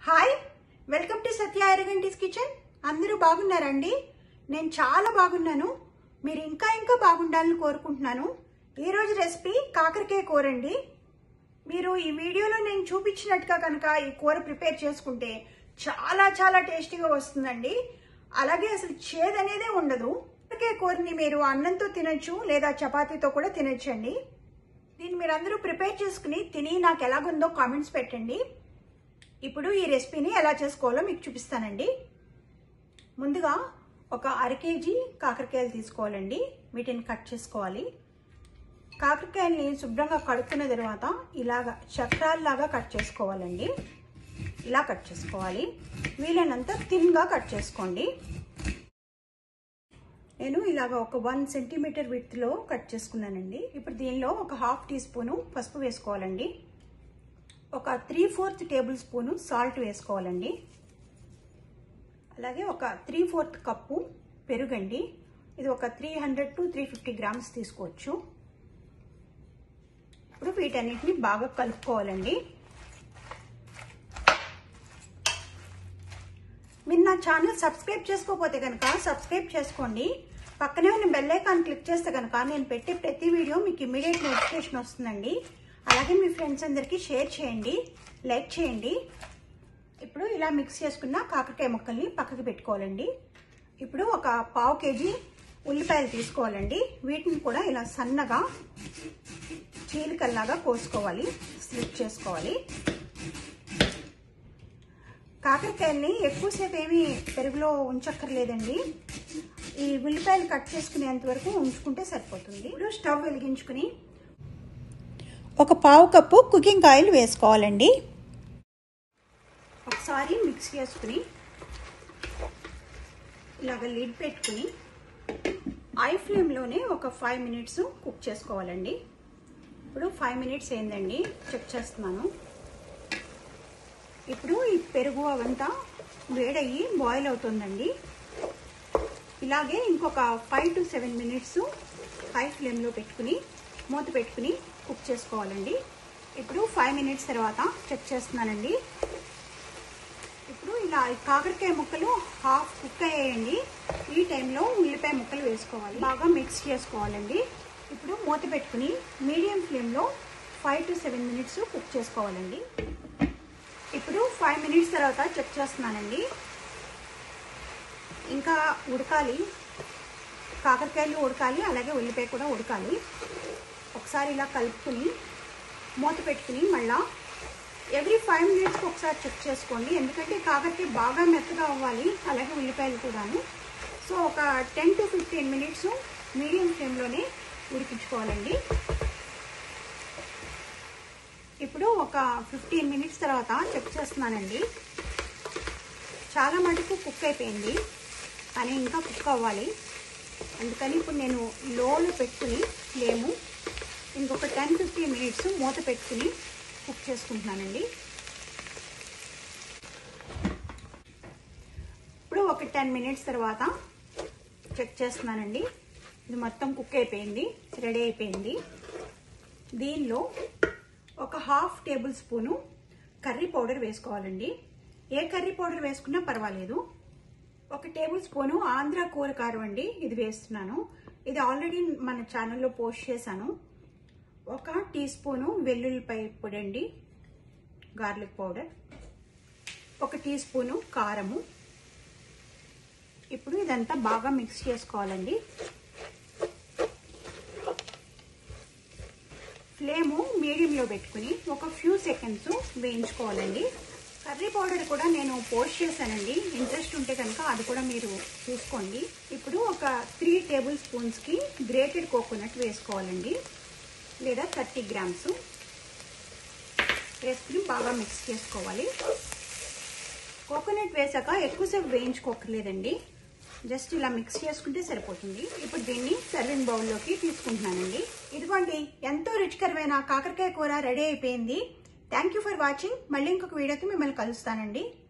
hi welcome to Satya ఎరగంటిస్ kitchen అందరూ బాగున్నారండి నేను చాలా బాగున్నాను మీరు ఇంకా ఇంకా బాగుండాలని కోరుకుంటున్నాను ఈరోజు రెసిపీ కాకరకాయ కూర అండి మీరు ఈ వీడియోలో నేను చూపించినట్టుగా కనుక ఈ కూర ప్రిపేర్ చేసుకుంటే చాలా చాలా టేస్టీగా వస్తుందండి అలాగే అసలు చేదు అనేదే ఉండదు కాకరకాయ కూరని మీరు అన్నంతో తినొచ్చు లేదా చపాతీతో కూడా తినొచ్చండి దీన్ని మీరు అందరూ ప్రిపేర్ చేసుకుని తిని నాకు ఎలాగుందో కామెంట్స్ పెట్టండి ఇప్పుడు ఈ రెసిపీని ఎలా చేసుకోవాలో మీకు చూపిస్తానండి ముందుగా ఒక అర కేజీ కాకరకాయలు తీసుకోవాలండి వీటిని కట్ చేసుకోవాలి కాకరకాయల్ని శుభ్రంగా కడుక్కున్న తర్వాత ఇలాగ చక్రాల్లాగా కట్ చేసుకోవాలండి ఇలా కట్ చేసుకోవాలి వీలైనంత థిన్గా కట్ చేసుకోండి నేను ఇలాగ ఒక వన్ సెంటీమీటర్ విత్లో కట్ చేసుకున్నానండి ఇప్పుడు దీనిలో ఒక హాఫ్ టీ స్పూను పసుపు వేసుకోవాలండి ఒక three fourth tablespoon salt వేసుకోవాలండి అలాగే ఒక త్రీ ఫోర్త్ కప్పు పెరుగండి ఇది ఒక three hundred to three fifty grams తీసుకోవచ్చు ఇప్పుడు వీటన్నిటిని బాగా కలుపుకోవాలండి మీరు నా ఛానల్ సబ్స్క్రైబ్ చేసుకోకపోతే కనుక సబ్స్క్రైబ్ చేసుకోండి పక్కనే ఉన్న బెల్ ఐకాన్ క్లిక్ చేస్తే కనుక నేను పెట్టే ప్రతి వీడియో మీకు ఇమీడియట్ నోటిఫికేషన్ వస్తుందండి అలాగే మీ ఫ్రెండ్స్ అందరికీ షేర్ చేయండి లైక్ చేయండి ఇప్పుడు ఇలా మిక్స్ చేసుకున్న కాకరకాయ ముక్కల్ని పక్కకి పెట్టుకోవాలండి ఇప్పుడు ఒక పావు కేజీ ఉల్లిపాయలు తీసుకోవాలండి వీటిని కూడా ఇలా సన్నగా చీలికల్లాగా కోసుకోవాలి స్లిప్ చేసుకోవాలి కాకరకాయల్ని ఎక్కువసేపు ఏమీ పెరుగులో ఉంచక్కర్లేదండి ఈ ఉల్లిపాయలు కట్ చేసుకునేంత వరకు ఉంచుకుంటే సరిపోతుంది ఇప్పుడు స్టవ్ వెలిగించుకుని ఒక పావు కప్పు కుకింగ్ ఆయిల్ వేసుకోవాలండి ఒకసారి మిక్స్ చేసుకుని ఇలాగ లిడ్ పెట్టుకుని ఐ ఫ్లేమ్లోనే ఒక ఫైవ్ మినిట్స్ కుక్ చేసుకోవాలండి ఇప్పుడు ఫైవ్ మినిట్స్ అయిందండి చెక్ చేస్తున్నాను ఇప్పుడు ఈ పెరుగు అవంతా వేడయ్యి బాయిల్ అవుతుందండి ఇలాగే ఇంకొక five to seven minutes high ఫ్లేమ్లో పెట్టుకుని మూత పెట్టుకుని కుక్ చేసుకోవాలండి ఇప్పుడు ఫైవ్ మినిట్స్ తర్వాత చెక్ చేస్తున్నానండి ఇప్పుడు ఇలా కాకరకాయ ముక్కలు హాఫ్ కుక్ అయ్యాయండి ఈ టైంలో ఉల్లిపాయ ముక్కలు వేసుకోవాలి బాగా మిక్స్ చేసుకోవాలండి ఇప్పుడు మూత పెట్టుకుని మీడియం ఫ్లేమ్లో five to seven minutes cook చేసుకోవాలండి ఇప్పుడు ఫైవ్ మినిట్స్ తర్వాత చెక్ చేస్తున్నానండి ఇంకా ఉడకాలి కాకరకాయలు ఉడకాలి అలాగే ఉల్లిపాయ కూడా ఉడకాలి ఒకసారి ఇలా కలుపుకుని మూత పెట్టుకుని మళ్ళా ఎవ్రీ ఫైవ్ మినిట్స్కి ఒకసారి చెక్ చేసుకోండి ఎందుకంటే కాకరకాయ బాగా మెత్తగా అవ్వాలి అలాగే ఉల్లిపాయలు కూడాను సో ఒక ten to fifteen minutes medium ఫ్లేమ్లోనే ఉడికించుకోవాలండి ఇప్పుడు ఒక ఫిఫ్టీన్ మినిట్స్ తర్వాత చెక్ చేస్తున్నానండి చాలా మటుకు కుక్ అయిపోయింది కానీ ఇంకా కుక్ అవ్వాలి అందుకని ఇప్పుడు నేను లోలో పెట్టుకుని ఫ్లేము ఇంకొక టెన్ ఫిఫ్టీన్ మినిట్స్ మూత పెట్టుకుని కుక్ చేసుకుంటున్నానండి ఇప్పుడు ఒక టెన్ మినిట్స్ తర్వాత చెక్ చేస్తున్నానండి ఇది మొత్తం కుక్ అయిపోయింది రెడీ అయిపోయింది దీనిలో ఒక half tablespoon curry powder వేసుకోవాలండి ఏ కర్రీ పౌడర్ వేసుకున్నా పర్వాలేదు ఒక టేబుల్ స్పూను ఆంధ్ర కూర కారం అండి ఇది వేస్తున్నాను ఇది ఆల్రెడీ మన ఛానల్లో పోస్ట్ చేశాను ఒక టీ స్పూను వెల్లుల్లిపాయ పొడి అండి గార్లిక్ పౌడర్ ఒక టీ స్పూను కారము ఇప్పుడు ఇదంతా బాగా మిక్స్ చేసుకోవాలండి ఫ్లేము మీడియంలో పెట్టుకుని ఒక ఫ్యూ సెకండ్స్ వేయించుకోవాలండి కర్రీ పౌడర్ కూడా నేను పోస్ట్ చేశానండి ఇంట్రెస్ట్ ఉంటే కనుక అది కూడా మీరు చూసుకోండి ఇప్పుడు ఒక త్రీ టేబుల్ స్పూన్స్కి గ్రేటెడ్ కోకోనట్ వేసుకోవాలండి లేదా థర్టీ గ్రామ్స్ వేసుకుని బాగా మిక్స్ చేసుకోవాలి కోకోనట్ వేసాక ఎక్కువసేపు వేయించుకోకర్లేదండి జస్ట్ ఇలా మిక్స్ చేసుకుంటే సరిపోతుంది ఇప్పుడు దీన్ని సర్వింగ్ బౌల్లోకి తీసుకుంటున్నానండి ఇదిగోండి ఎంతో రుచికరమైన కాకరకాయ కూర రెడీ అయిపోయింది థ్యాంక్ యూ ఫర్ వాచింగ్ మళ్ళీ ఇంకొక వీడియోతో మిమ్మల్ని కలుస్తానండి